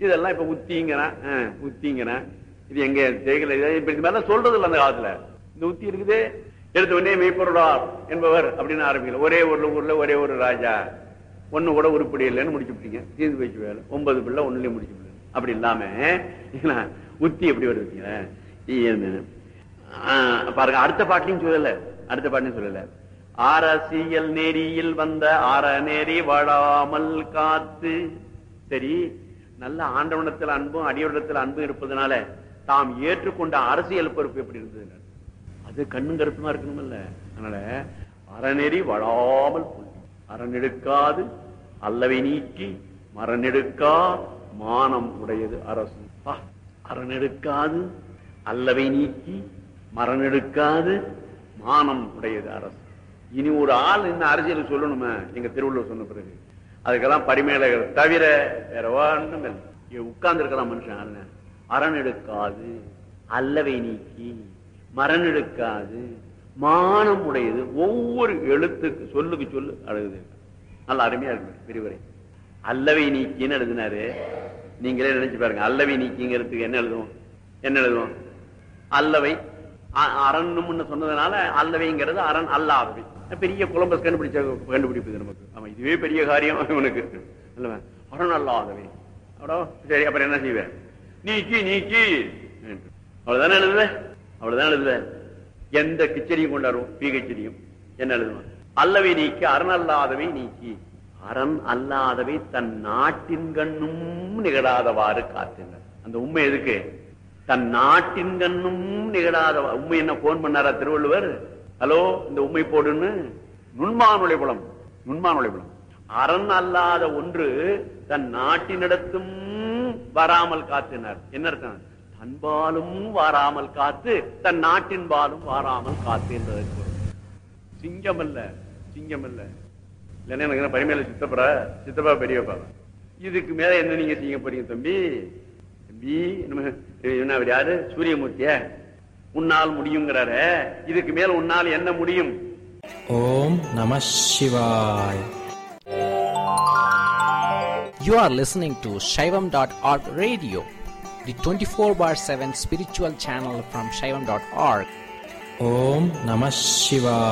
இதெல்லாம் இப்ப உத்திங்கிறான் ஆ, உத்திங்கிறான் இது எங்க தேகல இப்ப இது மாதிரிலாம் சொல்றது இல்ல அந்த காலத்துல இந்த உத்தி இருக்குது எடுத்த உடனே மெய்ப்பொருளார் என்பவர் அப்படின்னு ஆரம்பிக்கல ஒரே ஊர்ல ஊர்ல ஒரே ஒரு ராஜா ஒண்ணு கூட உருப்படி இல்லைன்னு முடிச்சு விட்டீங்க தீர்ந்து வச்சு வேலை ஒன்பது பிள்ளை ஒண்ணுலயும் முடிச்சு விடல அப்படி இல்லாம என்ன, உத்தி எப்படி வருதுங்க பாருங்க அடுத்த பாட்டிலையும் சொல்லல அடுத்த பாட்டிலையும் சொல்லல அரசியல் நெறியில் வந்த அறநெறி வாழாமல் காத்து சரி நல்ல ஆண்டவனத்தில் அன்பும் அடியோடத்தில் அன்பும் இருப்பதனால தாம் ஏற்றுக்கொண்ட அரசியல் பொறுப்பு எப்படி இருந்தது அது கண்ணும் கருத்துமா இருக்கணும்ல அதனால அறநெறி வளாமல் புள்ளி அறநெடுக்காது அல்லவை நீக்கி மரநெடுக்கா மானம் உடையது அரசு பா, அறநெடுக்காது அல்லவை நீக்கி மரநெடுக்காது மானம் உடையது அரசு இனி ஒரு ஆள் இந்த அரசியல் சொல்லணுமே எங்க திருவள்ளுவர் சொன்ன பிறகு அதுக்கெல்லாம் பரிமேலகர் தவிர வேற ஒண்ணும் இல்லை உட்கார்ந்து இருக்கலாம் மனுஷன் ஆளுங்க. அரண் எடுக்காது அல்லவை நீக்கி மரண் எடுக்காது மானம் உடையது ஒவ்வொரு எழுத்துக்கு சொல்லுக்கு சொல்லு அழுகுது நல்ல அருமையா இருக்கு விரிவுரை அல்லவை நீக்கின்னு எழுதினாரு நீங்களே நினைச்சு பாருங்க அல்லவை நீக்கிங்கிறதுக்கு என்ன எழுதுவோம் என்ன எழுதுவோம் அல்லவை அ- அரண்னு சொன்னதுனால அல்லவைங்கிறது அரண் அல்லாதவை பெரிய குழம்பஸ் கண்டுபிடிச்ச கண்டுபிடிப்பு இது நமக்கு ஆமா இதுவே பெரிய காரியம் இவனுக்கு அல்லவா அரண் அல்லாதவை அவ்வளோ சரி அப்புறம் என்ன செய்வேன் நீக்கி நீக்கி என்று. அவ்வளவுதானே எழுதுவ அவ்வளவுதான் எழுதுவ எந்த கிச்சடியும் கொண்டாடுவோம் பீ கிச்சடியும் என்ன எழுதுவான் அல்லவை நீக்கி அரண் அல்லாதவை நீக்கி அரண் அல்லாதவை தன் நாட்டின் கண்ணும் நிகழாதவாறு காத்தினர் அந்த உண்மை எதுக்கு தன் நாட்டின் கண்ணும் நிகழாத உண்மை என்ன போன் பண்ணாரா திருவள்ளுவர் ஹலோ இந்த உண்மை போடுன்னு நுண்மானுளை புலம் நுண்மானுளை புலம் அரண் அல்லாத ஒன்று தன் நாட்டினிடத்தும் வராமல் காத்தினார் என்ன அர்த்தம் தன்பாலும் வாராமல் காத்து தன் நாட்டின் பாலும் வாராமல் காத்து என்பதற்கு பொருள். சிங்கம் அல்ல சிங்கம் அல்ல இல்லைன்னா எனக்கு என்ன பரிமையில சித்தப்பா சித்தப்பா பெரியப்பா இதுக்கு மேல என்ன நீங்க செய்ய போறீங்க தம்பி தம்பி நம்ம என்ன அவர் யாரு சூரியமூர்த்திய உன்னால் முடியுங்கிறாரு இதுக்கு மேல உன்னால் என்ன முடியும் ஓம் நம சிவாய் You are listening to Shaivam.org radio, the 24 bar 7 spiritual channel from Shaivam.org. Om Namah Shivaya.